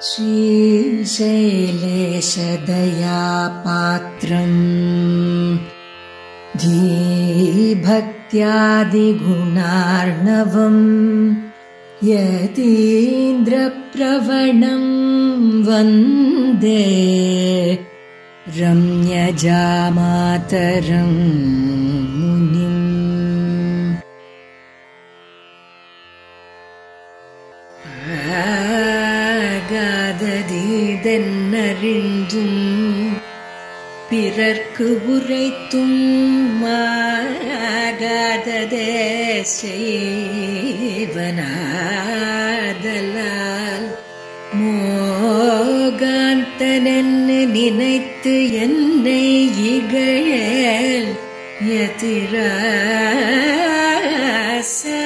श्रीशैलेशदया पात्रम् धीभक्त्यादिगुणार्णवम् यतीन्द्रप्रवणं वन्दे रम्यजामातरं मुनिम् ஆகாததீதென்னறிந்தும் பிறர்க்கு உரைத்தும் ஆகாததே செய்வனாதலால் மோகாந்தனென்னு நினைத்து என்னை இகழல் எதிராசா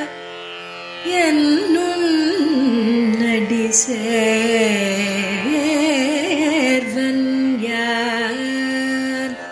என்னும் நடி சேர்வன் யார்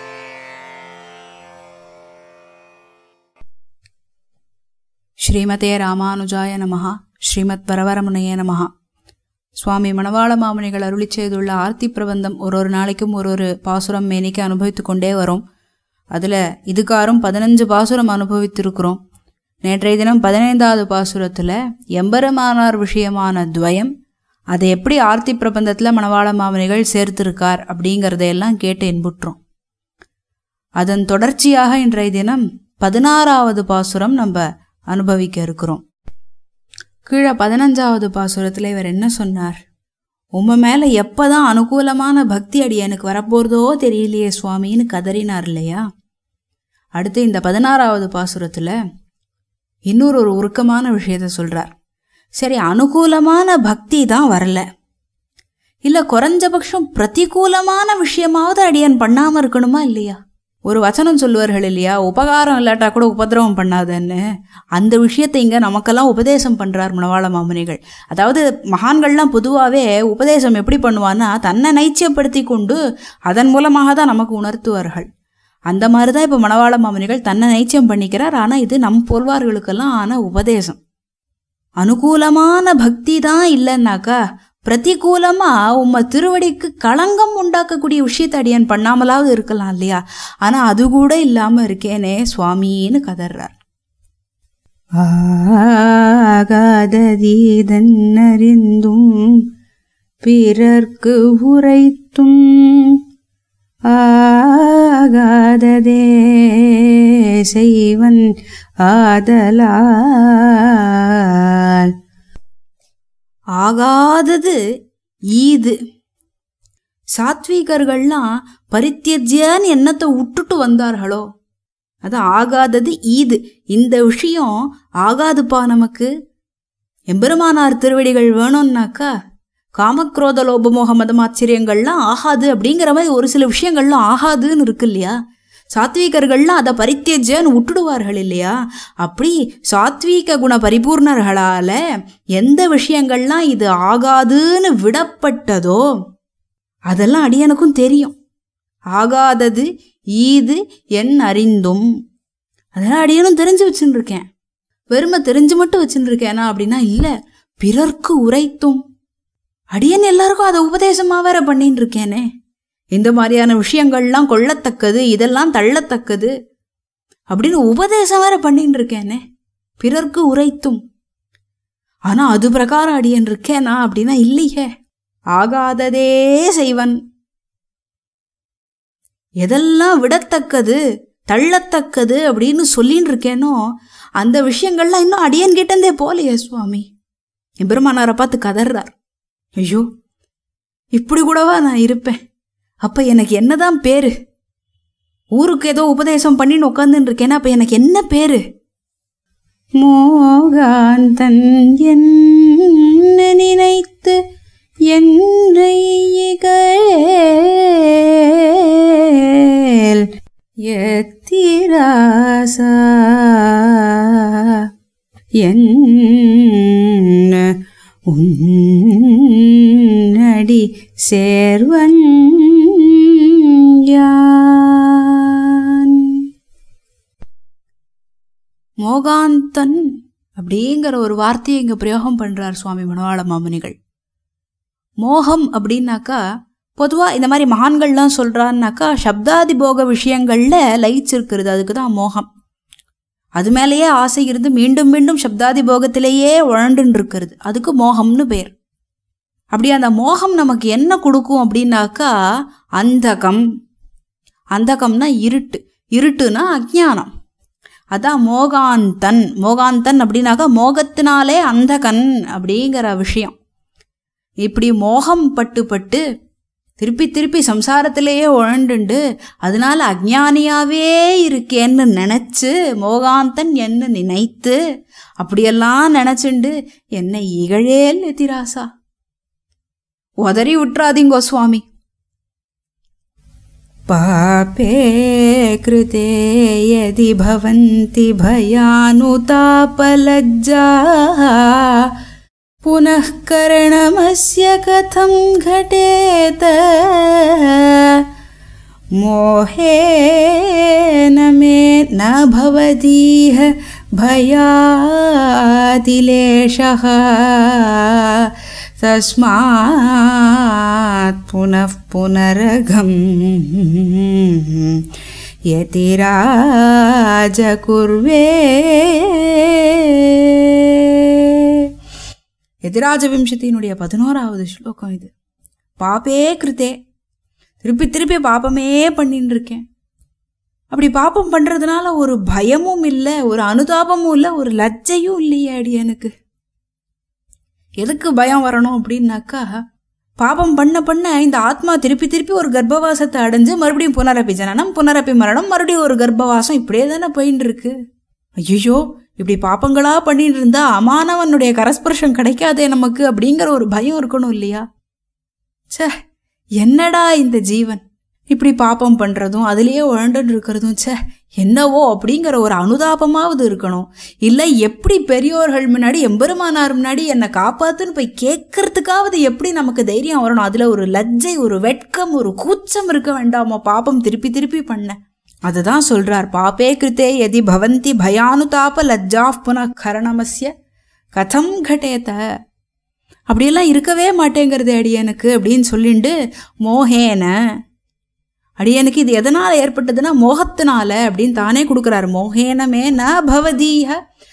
ஸ்ரீமதே ராமானுஜாய நமஹா ஸ்ரீமத் வரவரமுனைய நமஹா சுவாமி மணவாள மாமுனிகள் அருளி செய்துள்ள ஆர்த்தி பிரபந்தம் ஒரு ஒரு நாளைக்கும் ஒரு ஒரு பாசுரம் மேனிக்கு அனுபவித்து கொண்டே வரும் அதில் இதுக்காரும் பதினஞ்சு பாசுரம் அனுபவித்திருக்கிறோம் நேற்றைய தினம் பதினைந்தாவது பாசுரத்தில் எம்பெருமானார் விஷயமான துவயம் அதை எப்படி ஆர்த்தி பிரபந்தத்தில் மணவாள மாமுனிகள் சேர்த்திருக்கார் அப்படிங்கிறதையெல்லாம் கேட்டு இன்புற்றோம் அதன் தொடர்ச்சியாக இன்றைய தினம் பதினாறாவது பாசுரம் நம்ம அனுபவிக்க இருக்கிறோம் கீழே பதினஞ்சாவது பாசுரத்தில் இவர் என்ன சொன்னார் உம்ம மேல எப்பதான் அனுகூலமான பக்தி அடி எனக்கு வரப்போறதோ தெரியலையே சுவாமின்னு கதறினார் இல்லையா அடுத்து இந்த பதினாறாவது பாசுரத்துல இன்னொரு ஒரு உருக்கமான விஷயத்த சொல்றார் சரி அனுகூலமான பக்தி தான் வரல இல்ல குறைஞ்சபட்சம் பிரதிகூலமான விஷயமாவது அடியன் பண்ணாம இருக்கணுமா இல்லையா ஒரு வச்சனம் சொல்லுவார்கள் இல்லையா உபகாரம் இல்லாட்டா கூட உபதிரவம் பண்ணாதன்னு அந்த விஷயத்தை இங்க நமக்கெல்லாம் உபதேசம் பண்றார் மணவாள மாமுனிகள் அதாவது மகான்கள்லாம் பொதுவாகவே உபதேசம் எப்படி பண்ணுவான்னா தன்னை நைச்சியப்படுத்தி கொண்டு அதன் மூலமாக தான் நமக்கு உணர்த்துவார்கள் அந்த மாதிரி தான் இப்போ மணவாள மாமுனிகள் தன்னை நைச்சியம் பண்ணிக்கிறார் ஆனால் இது நம் போல்வார்களுக்கெல்லாம் ஆன உபதேசம் அனுகூலமான பக்தி தான் இல்லைன்னாக்கா பிரதிகூலமா உம்ம திருவடிக்கு களங்கம் உண்டாக்கக்கூடிய விஷயத்தை அடியன் பண்ணாமலாவது இருக்கலாம் இல்லையா ஆனா அது கூட இல்லாம இருக்கேனே சுவாமின்னு கதறார் ஆகாததீதன்னறிந்தும் பிறர்க்கு உரைத்தும் ஆகாததே செய்வன் ஆதலால் ஆகாதது ஈது சாத்வீகர்கள்லாம் பரித்தியஜ்யன்னு எண்ணத்தை விட்டுட்டு வந்தார்களோ அது ஆகாதது ஈது இந்த விஷயம் ஆகாதுப்பா நமக்கு எம்பெருமானார் திருவடிகள் வேணும்னாக்கா காமக்ரோத லோபமோக மதமாச்சரியங்கள்லாம் ஆகாது அப்படிங்கிற மாதிரி ஒரு சில விஷயங்கள்லாம் ஆகாதுன்னு இருக்கு இல்லையா சாத்வீகர்கள்லாம் அதை பரித்தியஜன்னு விட்டுடுவார்கள் இல்லையா அப்படி சாத்வீக குண பரிபூர்ணர்களால எந்த விஷயங்கள்லாம் இது ஆகாதுன்னு விடப்பட்டதோ அதெல்லாம் அடியனுக்கும் தெரியும் ஆகாதது ஈது என் அறிந்தும் அதெல்லாம் அடியனும் தெரிஞ்சு வச்சுன்னு இருக்கேன் வெறுமை தெரிஞ்சு மட்டும் வச்சுன்னு இருக்கேனா அப்படின்னா இல்லை பிறர்க்கு உரைத்தும் அடியன் எல்லாருக்கும் அதை உபதேசமா வேற பண்ணின்னு இருக்கேனே இந்த மாதிரியான விஷயங்கள்லாம் கொள்ளத்தக்கது இதெல்லாம் தள்ளத்தக்கது அப்படின்னு உபதேசம் வேற பண்ணின்னு இருக்கேனே பிறர்க்கு உரைத்தும் ஆனா அது பிரகாரம் அடியன் இருக்கேனா அப்படின்னா இல்லையே ஆகாததே செய்வன் எதெல்லாம் விடத்தக்கது தள்ளத்தக்கது அப்படின்னு சொல்லின்னு இருக்கேனோ அந்த விஷயங்கள்லாம் இன்னும் அடியன் கிட்டந்தே போலையே சுவாமி எம்பெருமானாரை பார்த்து கதறார் ஐயோ இப்படி கூடவா நான் இருப்பேன் அப்ப எனக்கு என்னதான் பேரு ஊருக்கு ஏதோ உபதேசம் பண்ணின்னு உட்காந்துன்னு இருக்கேன்னா அப்ப எனக்கு என்ன பேரு மோகாந்தன் என்ன நினைத்து என்னை இகழேல் எத்திராசா என்ன உன்னடி சேர்வன் யான் மோகாந்தன் அப்படிங்கிற ஒரு வார்த்தையை இங்க பிரயோகம் பண்றார் சுவாமி மணவாள மாமுனிகள் மோகம் அப்படின்னாக்கா பொதுவாக இந்த மாதிரி மகான்கள்லாம் சொல்கிறான்னாக்கா சப்தாதி போக விஷயங்களில் லயிச்சிருக்கிறது அதுக்கு தான் மோகம் அது மேலேயே ஆசை இருந்து மீண்டும் மீண்டும் சப்தாதி போகத்திலேயே உழண்டுன்னு இருக்கிறது அதுக்கு மோகம்னு பேர் அப்படி அந்த மோகம் நமக்கு என்ன கொடுக்கும் அப்படின்னாக்கா அந்தகம் அந்தகம்னா இருட்டு இருட்டுனா அஜ்ஞானம் அதான் மோகாந்தன் மோகாந்தன் அப்படின்னாக்கா மோகத்தினாலே அந்தகன் அப்படிங்கிற விஷயம் இப்படி மோகம் பட்டு பட்டு திருப்பி திருப்பி சம்சாரத்திலேயே உழண்டுண்டு அதனால அஜ்ஞானியாவே இருக்கேன்னு நினச்சி மோகாந்தன் என்ன நினைத்து அப்படியெல்லாம் நினச்சிண்டு என்னை இகழேல் எதிராசா உதறி விட்டுறாதீங்கோ சுவாமி पापे कृते यदि भवन्ति भयानुतापलज्जाः पुनः करणमस्य कथं घटेत मोहेन मे न भवदीह भयातिलेशः तस्मात् पुनः पुनरघम् यतिराज कुर्वे எதிராஜ விம்சத்தினுடைய பதினோராவது ஸ்லோகம் இது பாப்பே கிருத்தே திருப்பி திருப்பி பாப்பமே பண்ணின்னு இருக்கேன் அப்படி பாப்பம் பண்றதுனால ஒரு பயமும் இல்லை ஒரு அனுதாபமும் இல்லை ஒரு லஜ்ஜையும் இல்லையே அடி எனக்கு எதுக்கு பயம் வரணும் அப்படின்னாக்கா பாபம் பண்ண பண்ண இந்த ஆத்மா திருப்பி திருப்பி ஒரு கர்ப்பவாசத்தை அடைஞ்சு மறுபடியும் புனரப்பி ஜனனம் புனரப்பி மரணம் மறுபடியும் ஒரு கர்ப்பவாசம் இப்படியே தானே போயின்னு இருக்கு ஐயோ இப்படி பாப்பங்களா பண்ணிட்டு இருந்தா அமானவனுடைய கரஸ்பர்ஷம் கிடைக்காதே நமக்கு அப்படிங்கிற ஒரு பயம் இருக்கணும் இல்லையா ச்சே என்னடா இந்த ஜீவன் இப்படி பாப்பம் பண்றதும் அதுலயே உழண்டுன்னு இருக்கிறதும் ச்சே என்னவோ அப்படிங்கிற ஒரு அனுதாபமாவது இருக்கணும் இல்லை எப்படி பெரியோர்கள் முன்னாடி எம்பெருமானார் முன்னாடி என்னை காப்பாத்துன்னு போய் கேட்கறதுக்காவது எப்படி நமக்கு தைரியம் வரணும் அதுல ஒரு லஜ்ஜை ஒரு வெட்கம் ஒரு கூச்சம் இருக்க வேண்டாமோ பாப்பம் திருப்பி திருப்பி பண்ண அதுதான் சொல்றார் பாப்பே கிருத்தே எதி பவந்தி பயானுதாப லஜ்ஜா புனః கரணமஸ்ய கதம் கடேத அப்படியெல்லாம் இருக்கவே மாட்டேங்கிறது அடியனுக்கு அப்படின்னு சொல்லிண்டு மோகேன அடியனுக்கு இது எதனால் ஏற்பட்டதுன்னா மோகத்தினால அப்படின்னு தானே கொடுக்குறாரு மோகேனமே ந பவதீக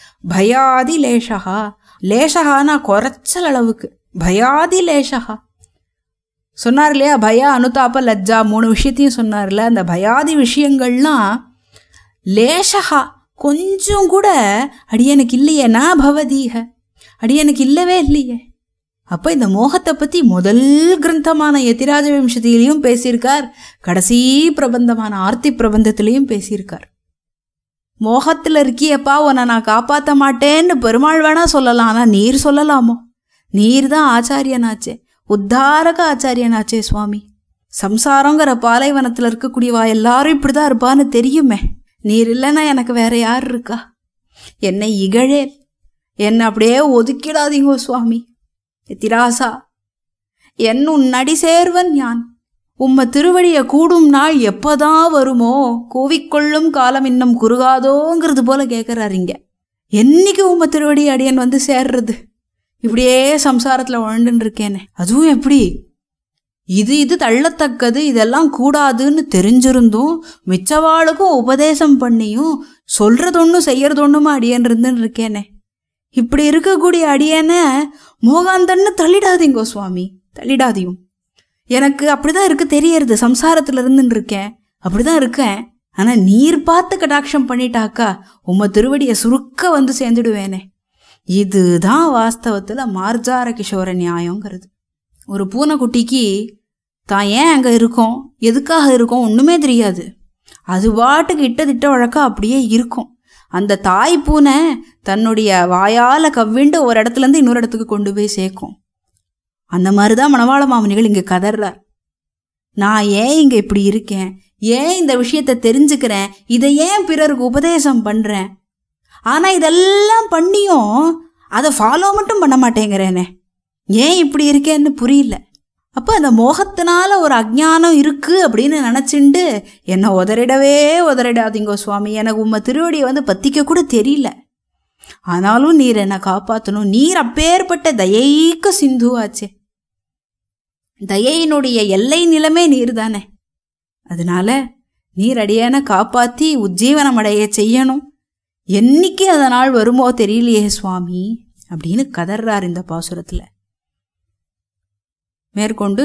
பயாதி லேஷகா லேஷகானா குறைச்சல் அளவுக்கு பயாதி லேஷகா சொன்னார் இல்லையா பய அனுதாப லஜ்ஜா மூணு விஷயத்தையும் சொன்னார்ல அந்த பயாதி விஷயங்கள்லாம் லேஷகா கொஞ்சம் கூட அடியனுக்கு இல்லையே ந பவதீக அடியனுக்கு இல்லவே இல்லையே அப்போ இந்த மோகத்தை பற்றி முதல் கிரந்தமான எதிராஜ வம்சத்திலையும் பேசியிருக்கார் கடைசி பிரபந்தமான ஆர்த்தி பிரபந்தத்திலையும் பேசியிருக்கார் மோகத்தில் இருக்கியப்பா உன்னை நான் காப்பாற்ற மாட்டேன்னு பெருமாள் வேணா சொல்லலாம் ஆனால் நீர் சொல்லலாமோ நீர் தான் ஆச்சாரியனாச்சே உத்தாரக ஆச்சாரியனாச்சே சுவாமி சம்சாரங்கிற பாலைவனத்தில் இருக்கக்கூடியவா எல்லாரும் இப்படி தான் இருப்பான்னு தெரியுமே நீர் இல்லைன்னா எனக்கு வேற யார் இருக்கா என்னை இகழேல் என்னை அப்படியே ஒதுக்கிடாதீங்கோ சுவாமி எத்திராசா என் உன் நடி சேர்வன் யான் உம்ம திருவடிய கூடும் நாள் எப்பதான் வருமோ கூவிக்கொள்ளும் காலம் இன்னும் குறுகாதோங்கிறது போல கேட்குறாரு இங்க என்னைக்கு உம்ம திருவடி அடியன் வந்து சேர்றது இப்படியே சம்சாரத்தில் உழண்டுன்னு இருக்கேனே அதுவும் எப்படி இது இது தள்ளத்தக்கது இதெல்லாம் கூடாதுன்னு தெரிஞ்சிருந்தும் மிச்சவாளுக்கும் உபதேசம் பண்ணியும் சொல்றது ஒன்றும் செய்யறது ஒன்றுமா அடியன் இருந்துன்னு இருக்கேனே இப்படி இருக்கக்கூடிய அடியனை மோகாந்தன்னு தள்ளிடாதீங்கோ சுவாமி தள்ளிடாதையும் எனக்கு அப்படிதான் இருக்கு தெரியறது சம்சாரத்துல இருந்துன்னு இருக்கேன் அப்படிதான் இருக்கேன் ஆனா நீர் பார்த்து கடாட்சம் பண்ணிட்டாக்கா உம்ம திருவடியை சுருக்க வந்து சேர்ந்துடுவேனே இதுதான் வாஸ்தவத்துல மார்ஜார கிஷோர நியாயங்கிறது ஒரு பூனைக்குட்டிக்கு தான் ஏன் அங்கே இருக்கோம் எதுக்காக இருக்கோம் ஒன்றுமே தெரியாது அது பாட்டுக்கு இட்ட திட்ட வழக்கம் அப்படியே இருக்கும் அந்த தாய் பூனை தன்னுடைய வாயால் கவ்விண்டு ஒரு இடத்துலேருந்து இன்னொரு இடத்துக்கு கொண்டு போய் சேர்க்கும் அந்த மாதிரி தான் மணவாள மாமனிகள் இங்கே கதறார் நான் ஏன் இங்கே இப்படி இருக்கேன் ஏன் இந்த விஷயத்தை தெரிஞ்சுக்கிறேன் இதை ஏன் பிறருக்கு உபதேசம் பண்ணுறேன் ஆனால் இதெல்லாம் பண்ணியும் அதை ஃபாலோ மட்டும் பண்ண மாட்டேங்கிறேனே ஏன் இப்படி இருக்கேன்னு புரியல அப்போ அந்த மோகத்தினால ஒரு அஜ்ஞானம் இருக்கு அப்படின்னு நினச்சிண்டு என்னை உதறிடவே உதறிடாதீங்கோ சுவாமி எனக்கு உம்ம திருவடியை வந்து பத்திக்க கூட தெரியல ஆனாலும் நீர் என்னை காப்பாற்றணும் நீர் அப்பேற்பட்ட தயைக்க சிந்துவாச்சே தயையினுடைய எல்லை நிலமே நீர் தானே அதனால நீர் அடியான காப்பாத்தி உஜ்ஜீவனம் அடைய செய்யணும் என்னைக்கு அந்த நாள் வருமோ தெரியலையே சுவாமி அப்படின்னு கதறார் இந்த பாசுரத்துல மேற்கொண்டு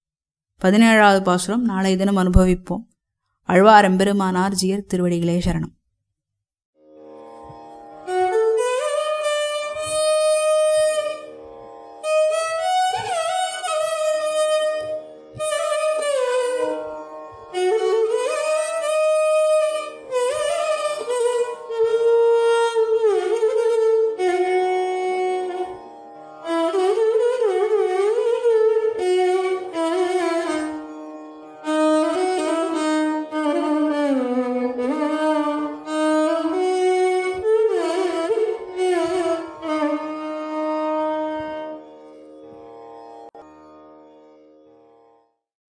பதினேழாவது பாசுரம் நாளை தினம் அனுபவிப்போம் அழ்வார் எம்பெருமானார் ஜியர் திருவடிகளே சரணம்